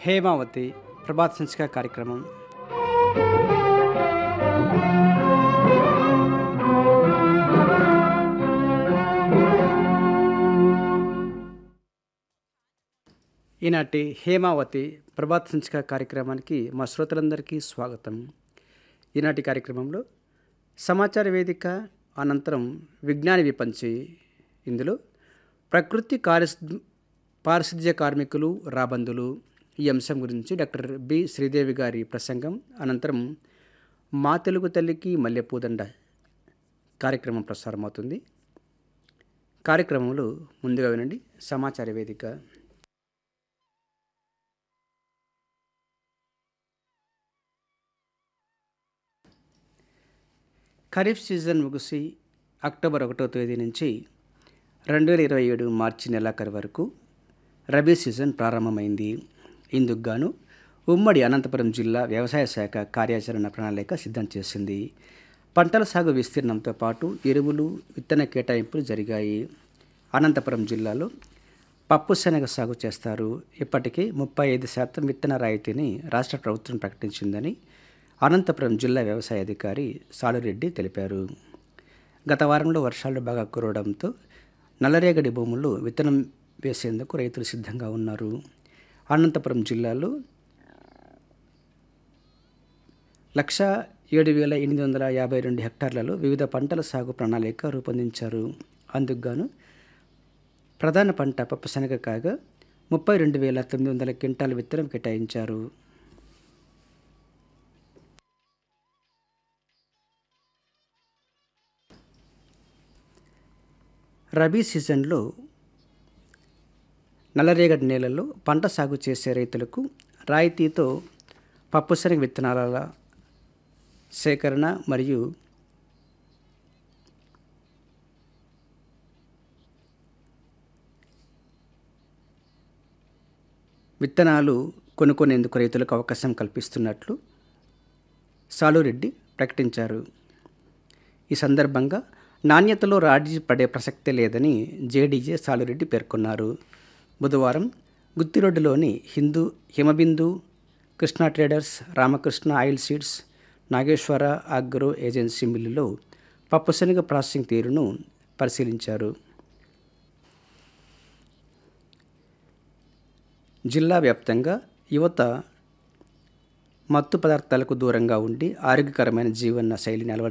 హేమావతి ప్రభాత్ సంచిక కార్యక్రమం ఈనాటి హేమావతి ప్రభాత్ సంచిక కార్యక్రమానికి మా శ్రోతలందరికీ స్వాగతం ఈనాటి కార్యక్రమంలో సమాచార వేదిక అనంతరం విజ్ఞాన విపంచి ఇందులో ప్రకృతి కార్యస్ పారిశుధ్య కార్మికులు రాబందులు ఈ అంశం గురించి డాక్టర్ బి శ్రీదేవి గారి ప్రసంగం అనంతరం మా తెలుగు తల్లికి మల్లెపూదండ కార్యక్రమం ప్రసారమవుతుంది కార్యక్రమంలో ముందుగా వినండి సమాచార వేదిక ఖరీఫ్ సీజన్ ముగిసి అక్టోబర్ ఒకటో తేదీ నుంచి రెండు వేల ఇరవై ఏడు మార్చి నెలాఖరు వరకు రబీ సీజన్ ప్రారంభమైంది ఇందుకు గాను ఉమ్మడి అనంతపురం జిల్లా వ్యవసాయ శాఖ కార్యాచరణ ప్రణాళిక సిద్ధం చేసింది పంటల సాగు విస్తీర్ణంతో పాటు ఎరువులు విత్తన కేటాయింపులు జరిగాయి అనంతపురం జిల్లాలో పప్పు శనగ సాగు చేస్తారు ఇప్పటికే ముప్పై ఐదు శాతం విత్తన రాయితీని రాష్ట్ర ప్రభుత్వం ప్రకటించిందని అనంతపురం జిల్లా వ్యవసాయ అధికారి సాలురెడ్డి తెలిపారు గత వారంలో వర్షాలు బాగా కురవడంతో నల్లరేగడి భూముల్లో విత్తనం వేసేందుకు రైతులు సిద్ధంగా ఉన్నారు అనంతపురం జిల్లాలో లక్ష ఏడు వేల ఎనిమిది వందల యాభై రెండు హెక్టార్లలో వివిధ పంటల సాగు ప్రణాళిక రూపొందించారు అందుకు గాను ప్రధాన పంట పప్పు శనగ కాగా ముప్పై రెండు వేల తొమ్మిది వందల క్వింటాల విత్తనం కేటాయించారు రబీ సీజన్లో నల్లరేగడి నేలల్లో పంట సాగు చేసే రైతులకు రాయితీతో పప్పు శనగ విత్తనాల సేకరణ మరియు విత్తనాలు కొనుక్కునేందుకు రైతులకు అవకాశం కల్పిస్తున్నట్లు సాలురెడ్డి ప్రకటించారు ఈ సందర్భంగా నాణ్యతలో రాజీ పడే ప్రసక్తే లేదని జేడీజే సాలురెడ్డి పేర్కొన్నారు బుధవారం గుత్తిరోడ్డులోని Hindu Himabindu Krishna traders Ramakrishna oil seeds Nageswara agro agency మిల్లులో పప్పుశనగ ప్రాసెసింగ్ తీరును పరిశీలించారు జిల్లా వ్యాప్తంగా యువత మత్తు పదార్థాలకు దూరంగా ఉండి ఆరోగ్యకరమైన జీవన శైలిని అలవాటు